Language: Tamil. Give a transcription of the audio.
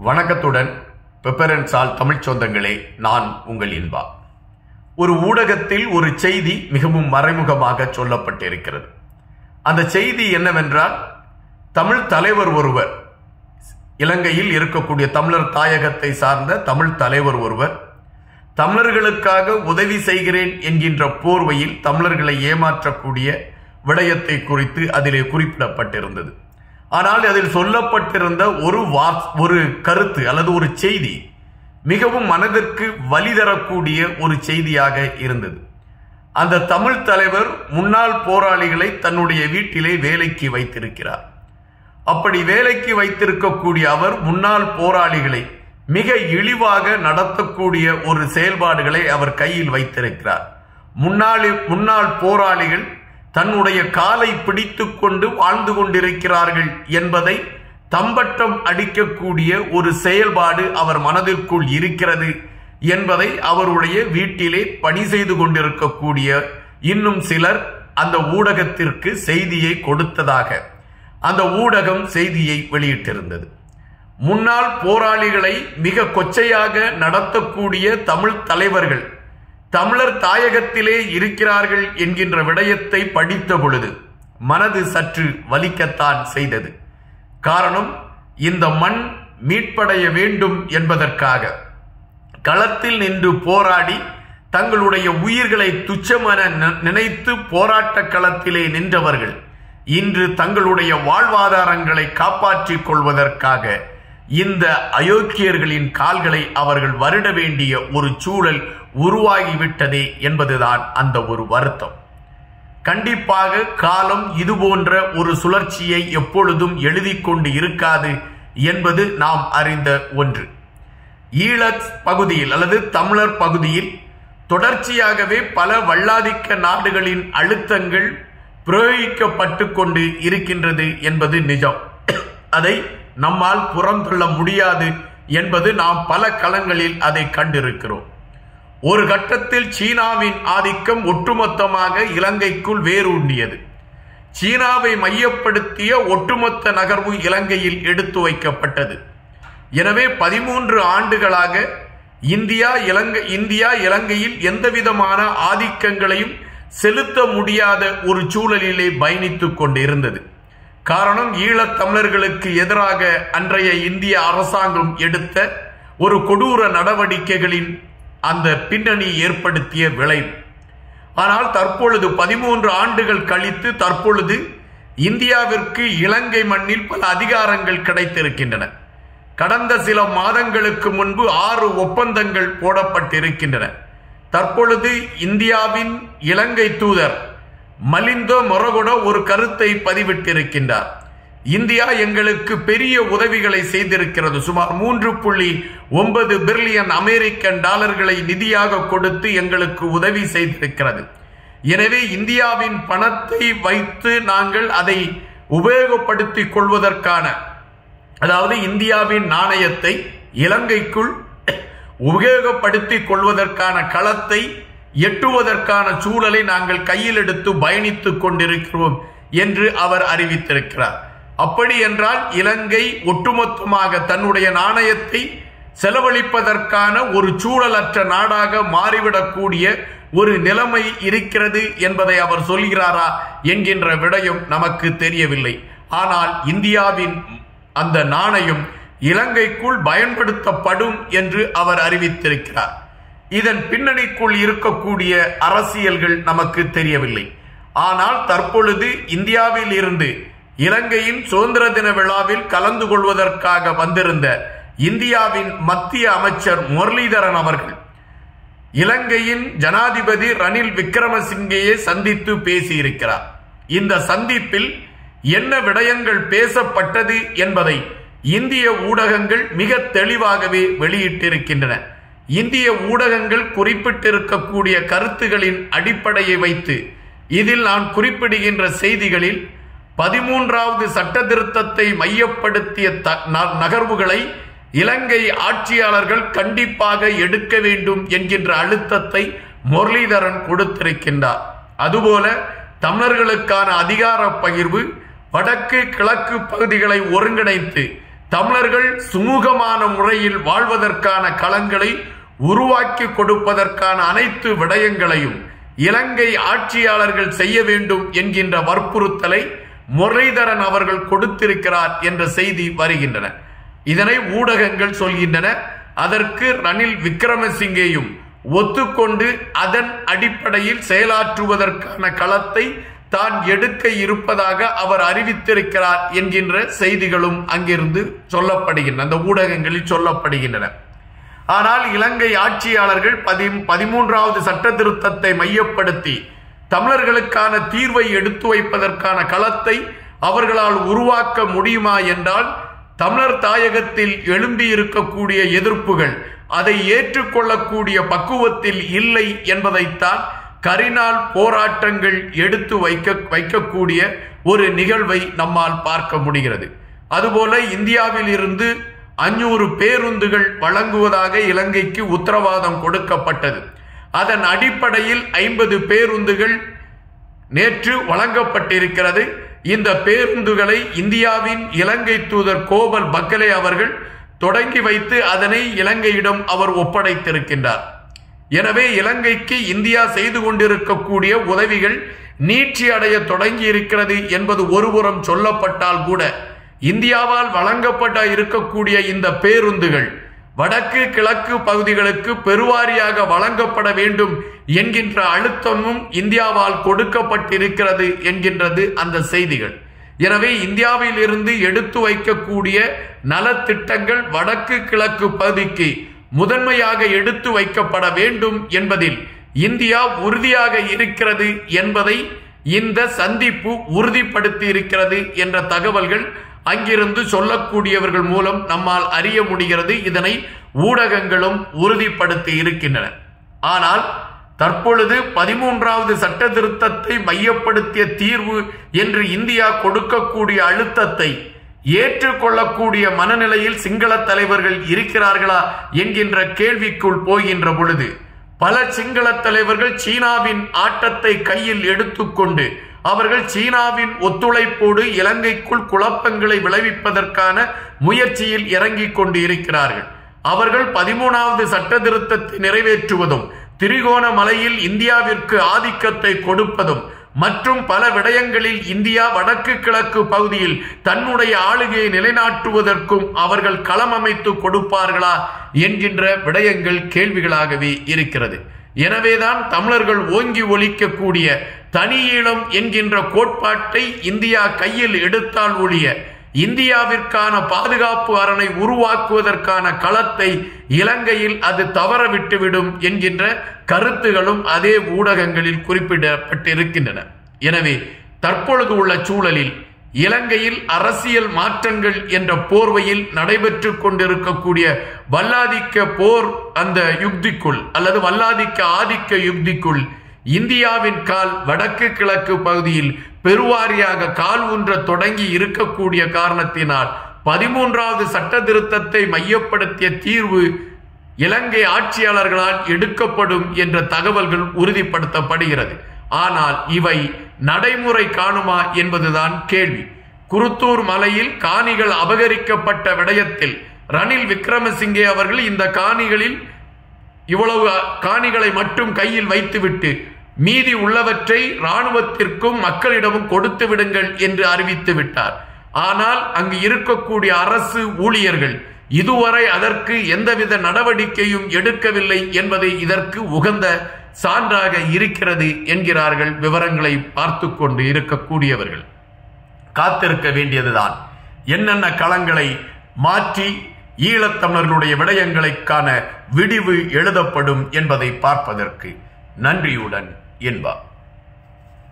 வணக்கத்துடன் பெப்பரன்சால் தமிழ் சொந்தங்களே நான் உங்கள் இன்பா ஒரு ஊடகத்தில் ஒரு செய்தி மிகவும் மறைமுகமாக சொல்லப்பட்டிருக்கிறது அந்த செய்தி என்னவென்றால் தமிழ் தலைவர் ஒருவர் இலங்கையில் இருக்கக்கூடிய தமிழர் தாயகத்தை சார்ந்த தமிழ் தலைவர் ஒருவர் தமிழர்களுக்காக உதவி செய்கிறேன் என்கின்ற போர்வையில் தமிழர்களை ஏமாற்றக்கூடிய விடயத்தை குறித்து அதிலே குறிப்பிடப்பட்டிருந்தது ஆனால் அதில் சொல்லப்பட்டிருந்த ஒரு வா ஒரு கருத்து அல்லது ஒரு செய்தி மிகவும் மனதிற்கு வலி தரக்கூடிய ஒரு செய்தியாக இருந்தது அந்த தமிழ் தலைவர் முன்னாள் போராளிகளை தன்னுடைய வீட்டிலே வேலைக்கு வைத்திருக்கிறார் அப்படி வேலைக்கு வைத்திருக்கக்கூடிய அவர் முன்னாள் போராளிகளை மிக இழிவாக நடத்தக்கூடிய ஒரு செயல்பாடுகளை அவர் கையில் வைத்திருக்கிறார் முன்னாள் முன்னாள் போராளிகள் தன்னுடைய காலை பிடித்துக் கொண்டு வாழ்ந்து கொண்டிருக்கிறார்கள் என்பதை தம்பட்டம் அடிக்கக்கூடிய ஒரு செயல்பாடு அவர் மனதிற்குள் இருக்கிறது என்பதை அவருடைய வீட்டிலே பணி செய்து கொண்டிருக்கக்கூடிய இன்னும் சிலர் அந்த ஊடகத்திற்கு செய்தியை கொடுத்ததாக அந்த ஊடகம் செய்தியை வெளியிட்டிருந்தது முன்னாள் போராளிகளை மிக கொச்சையாக நடத்தக்கூடிய தமிழ் தலைவர்கள் தமிழர் தாயகத்திலே இருக்கிறார்கள் என்கின்ற விடயத்தை படித்த பொழுது மனது சற்று வலிக்கத்தான் செய்தது காரணம் இந்த மண் மீட்படைய வேண்டும் என்பதற்காக களத்தில் நின்று போராடி தங்களுடைய உயிர்களை துச்சமென நினைத்து போராட்ட களத்திலே நின்றவர்கள் இன்று தங்களுடைய வாழ்வாதாரங்களை காப்பாற்றிக் கொள்வதற்காக இந்த அயோக்கியர்களின் கால்களை அவர்கள் வருட வேண்டிய ஒரு சூழல் உருவாகிவிட்டதே என்பதுதான் அந்த ஒரு வருத்தம் கண்டிப்பாக காலம் இது போன்ற ஒரு சுழற்சியை எப்பொழுதும் எழுதி கொண்டு இருக்காது என்பது நாம் அறிந்த ஒன்று ஈழத் பகுதியில் அல்லது தமிழர் பகுதியில் தொடர்ச்சியாகவே பல வல்லாதிக்க நாடுகளின் அழுத்தங்கள் பிரயோகிக்கப்பட்டு கொண்டு இருக்கின்றது என்பது நிஜம் அதை நம்மால் புறந்தள்ள முடியாது என்பது நாம் பல களங்களில் அதை கண்டிருக்கிறோம் ஒரு கட்டத்தில் சீனாவின் ஆதிக்கம் ஒட்டுமொத்தமாக இலங்கைக்குள் வேரூண்டியது சீனாவை மையப்படுத்திய ஒட்டுமொத்த நகர்வு இலங்கையில் எடுத்து வைக்கப்பட்டது எனவே பதிமூன்று ஆண்டுகளாக இந்தியா இலங்கை இந்தியா இலங்கையில் எந்தவிதமான ஆதிக்கங்களையும் செலுத்த முடியாத ஒரு சூழலிலே பயணித்துக் கொண்டிருந்தது காரணம் ஈழத் தமிழர்களுக்கு எதிராக அன்றைய இந்திய அரசாங்கம் எடுத்த ஒரு கொடூர நடவடிக்கைகளின் அந்த பின்னணி ஏற்படுத்திய விளைவு ஆனால் தற்பொழுது பதிமூன்று ஆண்டுகள் கழித்து தற்பொழுது இந்தியாவிற்கு இலங்கை மண்ணில் பல அதிகாரங்கள் கிடைத்திருக்கின்றன கடந்த சில மாதங்களுக்கு முன்பு ஆறு ஒப்பந்தங்கள் போடப்பட்டிருக்கின்றன தற்பொழுது இந்தியாவின் இலங்கை தூதர் மலிந்தோ மொரகொட ஒரு கருத்தை பதிவிட்டிருக்கின்றார் இந்தியா எங்களுக்கு பெரிய உதவிகளை செய்திருக்கிறது சுமார் மூன்று புள்ளி ஒன்பது பில்லியன் அமெரிக்கன் டாலர்களை நிதியாக கொடுத்து எங்களுக்கு உதவி செய்திருக்கிறது எனவே இந்தியாவின் பணத்தை வைத்து நாங்கள் அதை உபயோகப்படுத்திக் கொள்வதற்கான அதாவது இந்தியாவின் நாணயத்தை இலங்கைக்குள் உபயோகப்படுத்திக் கொள்வதற்கான களத்தை எட்டுவதற்கான சூழலை நாங்கள் கையில் எடுத்து பயணித்துக் கொண்டிருக்கிறோம் என்று அவர் அறிவித்திருக்கிறார் அப்படி என்றால் இலங்கை ஒட்டுமொத்தமாக தன்னுடைய நாணயத்தை செலவழிப்பதற்கான ஒரு சூழலற்ற நாடாக மாறிவிடக்கூடிய ஒரு நிலைமை இருக்கிறது என்பதை அவர் சொல்கிறாரா என்கின்ற விடயம் நமக்கு தெரியவில்லை ஆனால் இந்தியாவின் அந்த நாணயம் இலங்கைக்குள் பயன்படுத்தப்படும் என்று அவர் அறிவித்திருக்கிறார் இதன் பின்னணிக்குள் இருக்கக்கூடிய அரசியல்கள் நமக்கு தெரியவில்லை ஆனால் தற்பொழுது இந்தியாவில் இருந்து இலங்கையின் சுதந்திர தின விழாவில் கலந்து கொள்வதற்காக வந்திருந்த இந்தியாவின் மத்திய அமைச்சர் முரளிதரன் அவர்கள் இலங்கையின் ஜனாதிபதி ரணில் விக்ரமசிங்கேயை சந்தித்து பேசியிருக்கிறார் இந்த சந்திப்பில் என்ன விடயங்கள் பேசப்பட்டது என்பதை இந்திய ஊடகங்கள் மிக தெளிவாகவே வெளியிட்டிருக்கின்றன இந்திய ஊடகங்கள் குறிப்பிட்டிருக்கக்கூடிய கருத்துகளின் அடிப்படையை வைத்து இதில் நான் குறிப்பிடுகின்ற செய்திகளில் பதிமூன்றாவது சட்ட திருத்தத்தை மையப்படுத்திய நகர்வுகளை இலங்கை ஆட்சியாளர்கள் கண்டிப்பாக எடுக்க வேண்டும் என்கின்ற அழுத்தத்தை முரளிதரன் கொடுத்திருக்கின்றார் அதுபோல தமிழர்களுக்கான அதிகார பகிர்வு வடக்கு கிழக்கு பகுதிகளை ஒருங்கிணைத்து தமிழர்கள் சுமூகமான முறையில் வாழ்வதற்கான களங்களை உருவாக்கி கொடுப்பதற்கான அனைத்து விடயங்களையும் இலங்கை ஆட்சியாளர்கள் செய்ய வேண்டும் என்கின்ற வற்புறுத்தலை முரளிதரன் அவர்கள் கொடுத்திருக்கிறார் என்ற செய்தி வருகின்றன இதனை ஊடகங்கள் சொல்கின்றன அதற்கு ரணில் விக்ரமசிங்கேயும் ஒத்துக்கொண்டு அதன் அடிப்படையில் செயலாற்றுவதற்கான களத்தை தான் எடுக்க இருப்பதாக அவர் அறிவித்திருக்கிறார் என்கின்ற செய்திகளும் அங்கிருந்து சொல்லப்படுகின்றன அந்த ஊடகங்களில் சொல்லப்படுகின்றன ஆனால் இலங்கை ஆட்சியாளர்கள் பதி பதிமூன்றாவது சட்ட திருத்தத்தை மையப்படுத்தி தமிழர்களுக்கான தீர்வை எடுத்து வைப்பதற்கான களத்தை அவர்களால் உருவாக்க முடியுமா என்றால் தமிழர் தாயகத்தில் எழும்பி இருக்கக்கூடிய எதிர்ப்புகள் அதை ஏற்றுக்கொள்ளக்கூடிய பக்குவத்தில் இல்லை என்பதைத்தான் கரிநாள் போராட்டங்கள் எடுத்து வைக்க வைக்கக்கூடிய ஒரு நிகழ்வை நம்மால் பார்க்க முடிகிறது அதுபோல இந்தியாவில் இருந்து அஞ்சூறு பேருந்துகள் வழங்குவதாக இலங்கைக்கு உத்தரவாதம் கொடுக்கப்பட்டது அதன் அடிப்படையில் ஐம்பது பேருந்துகள் நேற்று வழங்கப்பட்டிருக்கிறது இந்த பேருந்துகளை இந்தியாவின் இலங்கை தூதர் கோபல் பக்கலே அவர்கள் தொடங்கி வைத்து அதனை இலங்கையிடம் அவர் ஒப்படைத்திருக்கின்றார் எனவே இலங்கைக்கு இந்தியா செய்து கொண்டிருக்கக்கூடிய உதவிகள் நீட்சி அடைய தொடங்கி இருக்கிறது என்பது ஒருபுறம் சொல்லப்பட்டால் கூட இந்தியாவால் வழங்கப்பட்ட இருக்கக்கூடிய இந்த பேருந்துகள் வடக்கு கிழக்கு பகுதிகளுக்கு பெருவாரியாக வழங்கப்பட வேண்டும் என்கின்ற அழுத்தமும் இந்தியாவால் கொடுக்கப்பட்டிருக்கிறது என்கின்றது அந்த செய்திகள் எனவே இந்தியாவில் இருந்து எடுத்து வைக்கக்கூடிய நலத்திட்டங்கள் வடக்கு கிழக்கு பகுதிக்கு முதன்மையாக எடுத்து வைக்கப்பட வேண்டும் என்பதில் இந்தியா உறுதியாக இருக்கிறது என்பதை இந்த சந்திப்பு உறுதிப்படுத்தி இருக்கிறது என்ற தகவல்கள் அங்கிருந்து சொல்லக்கூடியவர்கள் மூலம் நம்மால் அறிய முடிகிறது இதனை ஊடகங்களும் உறுதிப்படுத்தி இருக்கின்றன ஆனால் தற்பொழுது பதிமூன்றாவது சட்ட திருத்தத்தை மையப்படுத்திய தீர்வு என்று இந்தியா கொடுக்கக்கூடிய அழுத்தத்தை ஏற்றுக்கொள்ளக்கூடிய மனநிலையில் சிங்கள தலைவர்கள் இருக்கிறார்களா என்கின்ற கேள்விக்குள் போகின்ற பொழுது பல சிங்கள தலைவர்கள் சீனாவின் ஆட்டத்தை கையில் எடுத்துக்கொண்டு அவர்கள் சீனாவின் ஒத்துழைப்போடு இலங்கைக்குள் குழப்பங்களை விளைவிப்பதற்கான முயற்சியில் இறங்கிக் கொண்டு இருக்கிறார்கள் அவர்கள் பதிமூணாவது சட்ட திருத்தத்தை நிறைவேற்றுவதும் திரிகோணமலையில் இந்தியாவிற்கு ஆதிக்கத்தை கொடுப்பதும் மற்றும் பல விடயங்களில் இந்தியா வடக்கு கிழக்கு பகுதியில் தன்னுடைய ஆளுகையை நிலைநாட்டுவதற்கும் அவர்கள் களம் அமைத்து கொடுப்பார்களா என்கின்ற விடயங்கள் கேள்விகளாகவே இருக்கிறது எனவேதான் தமிழர்கள் ஓங்கி ஒலிக்கக்கூடிய தனியீழம் என்கின்ற கோட்பாட்டை இந்தியா கையில் எடுத்தால் ஒழிய இந்தியாவிற்கான பாதுகாப்பு அரணை உருவாக்குவதற்கான களத்தை இலங்கையில் அது தவற விட்டுவிடும் என்கின்ற கருத்துகளும் அதே ஊடகங்களில் குறிப்பிடப்பட்டிருக்கின்றன எனவே தற்பொழுது உள்ள சூழலில் இலங்கையில் அரசியல் மாற்றங்கள் என்ற போர்வையில் நடைபெற்று கொண்டிருக்கக்கூடிய வல்லாதிக்க போர் அந்த யுக்திக்குள் அல்லது வல்லாதிக்க ஆதிக்க யுக்திக்குள் இந்தியாவின் கால் வடக்கு கிழக்கு பகுதியில் பெருவாரியாக கால் ஊன்ற தொடங்கி இருக்கக்கூடிய காரணத்தினால் பதிமூன்றாவது சட்ட திருத்தத்தை மையப்படுத்திய தீர்வு இலங்கை ஆட்சியாளர்களால் எடுக்கப்படும் என்ற தகவல்கள் உறுதிப்படுத்தப்படுகிறது ஆனால் இவை நடைமுறை காணுமா என்பதுதான் கேள்வி குருத்தூர் மலையில் காணிகள் அபகரிக்கப்பட்ட விடயத்தில் ரணில் விக்ரமசிங்கே அவர்கள் இந்த காணிகளில் இவ்வளவு காணிகளை மட்டும் கையில் வைத்துவிட்டு மீதி உள்ளவற்றை இராணுவத்திற்கும் மக்களிடமும் கொடுத்து விடுங்கள் என்று அறிவித்து விட்டார் ஆனால் அங்கு இருக்கக்கூடிய அரசு ஊழியர்கள் இதுவரை அதற்கு எந்தவித நடவடிக்கையும் எடுக்கவில்லை என்பதை இதற்கு உகந்த சான்றாக இருக்கிறது என்கிறார்கள் விவரங்களை பார்த்து கொண்டு இருக்கக்கூடியவர்கள் காத்திருக்க வேண்டியதுதான் என்னென்ன களங்களை மாற்றி ஈழத்தமிழர்களுடைய விடயங்களுக்கான விடிவு எழுதப்படும் என்பதை பார்ப்பதற்கு நன்றியுடன் என்பார்